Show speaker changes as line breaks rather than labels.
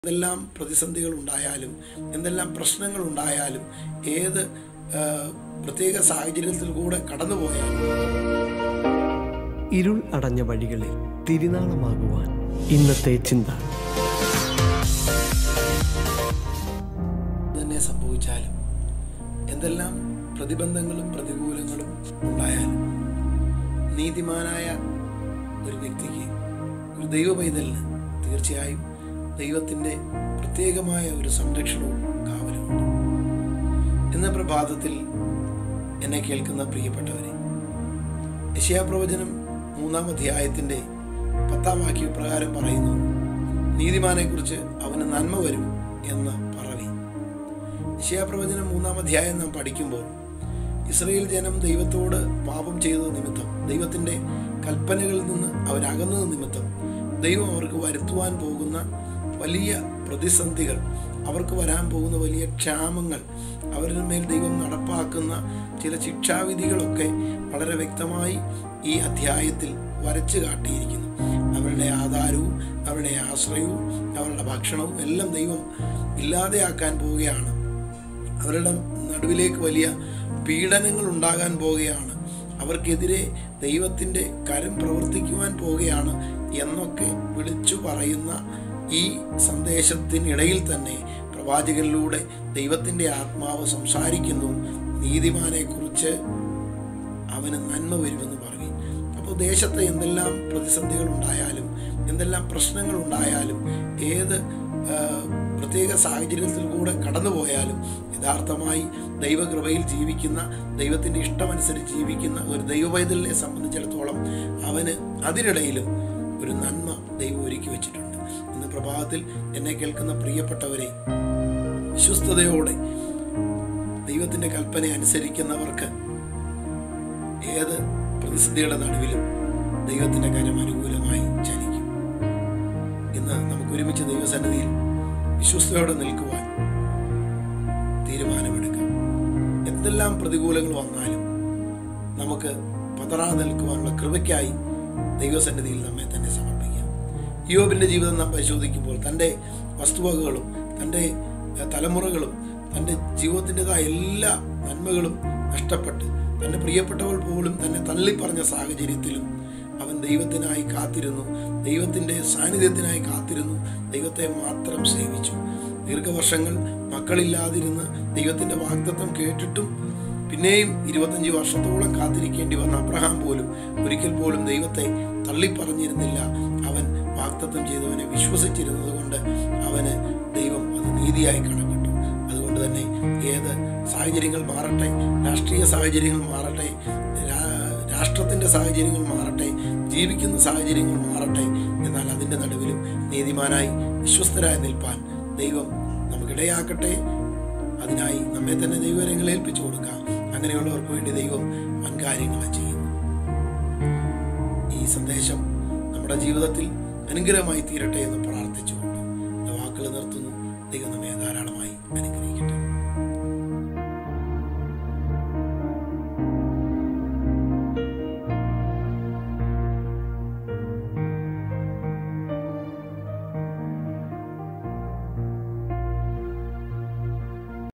എന്തെല്ലാം പ്രതിസന്ധികൾ ഉണ്ടായാലും എന്തെല്ലാം പ്രശ്നങ്ങൾ ഉണ്ടായാലും ഏത് ആ, പ്രത്യേക സാഹചര്യത്തിൽ കൂടെ കടന്നുപോയാലും
ഇരുൾ അടഞ്ഞ വഴികളിൽ തിരുനാളമാകുവാൻ ഇന്നത്തെ ചിന്ത
തന്നെ സംഭവിച്ചാലും എന്തെല്ലാം പ്രതിബന്ധങ്ങളും പ്രതികൂലങ്ങളും ഉണ്ടായാലും നീതിമാനായ ഒരു വ്യക്തിക്ക് ഒരു ദൈവ പൈതലിന് തീർച്ചയായും ദൈവത്തിൻ്റെ പ്രത്യേകമായ ഒരു സംരക്ഷണവും കാവലുമുണ്ട് ഇന്ന് പ്രഭാതത്തിൽ എന്നെ കേൾക്കുന്ന പ്രിയപ്പെട്ടവരെ യശയാപ്രവചനം മൂന്നാം അധ്യായത്തിൻ്റെ പത്താം വാക്യ പ്രകാരം പറയുന്നു നീതിമാനെക്കുറിച്ച് അവന് നന്മ വരും എന്ന് പറവി യശയാപ്രവചനം മൂന്നാം അധ്യായം നാം പഠിക്കുമ്പോൾ ഇസ്രയേൽ ജനം ദൈവത്തോട് പാപം ചെയ്തത് നിമിത്തം ദൈവത്തിൻ്റെ കൽപ്പനകളിൽ നിന്ന് അവരകന്നത് നിമിത്തം ദൈവം അവർക്ക് വരുത്തുവാൻ പോകുന്ന വലിയ പ്രതിസന്ധികൾ അവർക്ക് വരാൻ പോകുന്ന വലിയ ക്ഷാമങ്ങൾ അവരുടെ മേൽ ദൈവം നടപ്പാക്കുന്ന ചില ശിക്ഷാവിധികളൊക്കെ വളരെ വ്യക്തമായി ഈ അധ്യായത്തിൽ വരച്ചു കാട്ടിയിരിക്കുന്നു അവരുടെ ആധാരവും അവരുടെ ആശ്രയവും അവരുടെ ഭക്ഷണവും എല്ലാം ദൈവം ഇല്ലാതെയാക്കാൻ പോവുകയാണ് അവരുടെ നടുവിലേക്ക് വലിയ പീഡനങ്ങൾ ഉണ്ടാകാൻ പോവുകയാണ് അവർക്കെതിരെ ദൈവത്തിൻ്റെ കരം പ്രവർത്തിക്കുവാൻ പോവുകയാണ് എന്നൊക്കെ വിളിച്ചു പറയുന്ന ഈ സന്ദേശത്തിനിടയിൽ തന്നെ പ്രവാചകനിലൂടെ ദൈവത്തിൻ്റെ ആത്മാവ് സംസാരിക്കുന്നു നീതിമാനെക്കുറിച്ച് അവന് നന്മ വരുമെന്ന് പറയും അപ്പോൾ ദേശത്ത് എന്തെല്ലാം പ്രതിസന്ധികൾ ഉണ്ടായാലും എന്തെല്ലാം പ്രശ്നങ്ങൾ ഉണ്ടായാലും ഏത് ആ, പ്രത്യേക സാഹചര്യത്തിൽ കൂടെ കടന്നുപോയാലും യഥാർത്ഥമായി ദൈവകൃപയിൽ ജീവിക്കുന്ന ദൈവത്തിൻ്റെ ഇഷ്ടമനുസരിച്ച് ജീവിക്കുന്ന ഒരു ദൈവവൈതലിനെ സംബന്ധിച്ചിടത്തോളം അവന് അതിനിടയിലും ഒരു നന്മ ദൈവം ഒരുക്കി വെച്ചിട്ടുണ്ട് ഇന്ന് പ്രഭാതത്തിൽ എന്നെ കേൾക്കുന്ന പ്രിയപ്പെട്ടവരെ വിശ്വസ്തയോടെ ദൈവത്തിൻ്റെ കൽപ്പന അനുസരിക്കുന്നവർക്ക് ഏത് പ്രതിസന്ധിയുടെ നടുവിലും ദൈവത്തിൻ്റെ കരം അനുകൂലമായി ചലിക്കും ഇന്ന് നമുക്ക് ഒരുമിച്ച് ദൈവസന്നിധിയിൽ വിശ്വസ്തയോടെ നിൽക്കുവാൻ തീരുമാനമെടുക്കാം എന്തെല്ലാം പ്രതികൂലങ്ങൾ വന്നാലും നമുക്ക് പതറാതെ നിൽക്കുവാനുള്ള കൃപയ്ക്കായി ദൈവസന്നിധിയിൽ നമ്മെ തന്നെ സമർപ്പിക്കാം യോബിൻ്റെ ജീവിതം നാം പരിശോധിക്കുമ്പോൾ തൻ്റെ വസ്തുവകകളും തൻ്റെ ഏഹ്, തലമുറകളും തൻ്റെ ജീവിതത്തിൻ്റെതായ എല്ലാ നന്മകളും നഷ്ടപ്പെട്ട് തൻ്റെ പ്രിയപ്പെട്ടവൾ പോലും തന്നെ തള്ളിപ്പറഞ്ഞ സാഹചര്യത്തിലും അവൻ ദൈവത്തിനായി കാത്തിരുന്നു ദൈവത്തിൻ്റെ സാന്നിധ്യത്തിനായി കാത്തിരുന്നു ദൈവത്തെ മാത്രം സേവിച്ചു ദീർഘവർഷങ്ങൾ മക്കളില്ലാതിരുന്ന് ദൈവത്തിൻ്റെ വാഗ്ദത്വം കേട്ടിട്ടും പിന്നെയും ഇരുപത്തഞ്ച് വർഷത്തോളം കാത്തിരിക്കേണ്ടി വന്ന അബ്രഹാം പോലും ഒരിക്കൽ പോലും ദൈവത്തെ തള്ളിപ്പറഞ്ഞിരുന്നില്ല അവൻ വാഗ്ദത്തം ചെയ്തവനെ വിശ്വസിച്ചിരുന്നത് കൊണ്ട് അവന് ദൈവം അത് നീതിയായി കണക്കിട്ടു അതുകൊണ്ട് തന്നെ ഏത് സാഹചര്യങ്ങൾ മാറട്ടെ രാഷ്ട്രീയ സാഹചര്യങ്ങൾ മാറട്ടെ രാ- രാഷ്ട്രത്തിൻ്റെ സാഹചര്യങ്ങൾ മാറട്ടെ ജീവിക്കുന്ന സാഹചര്യങ്ങൾ മാറട്ടെ എന്നാൽ അതിൻ്റെ നടുവിലും നീതിമാനായി വിശ്വസ്തരായി നിൽപ്പാൻ ദൈവം നമുക്കിടയാക്കട്ടെ അതിനായി നമ്മെ തന്നെ ദൈവകരങ്ങളിൽ ഏൽപ്പിച്ചു കൊടുക്കാം അങ്ങനെയുള്ളവർക്ക് വേണ്ടി ദൈവം വൻകാര്യങ്ങൾ ചെയ്യുന്നു ഈ സന്ദേശം നമ്മുടെ ജീവിതത്തിൽ അനുഗ്രഹമായി തീരട്ടെ എന്ന് പ്രാർത്ഥിച്ചുകൊണ്ട് എൻ്റെ വാക്കുകൾ നിർത്തുന്നു ദൈവം നമ്മെ ധാരാളം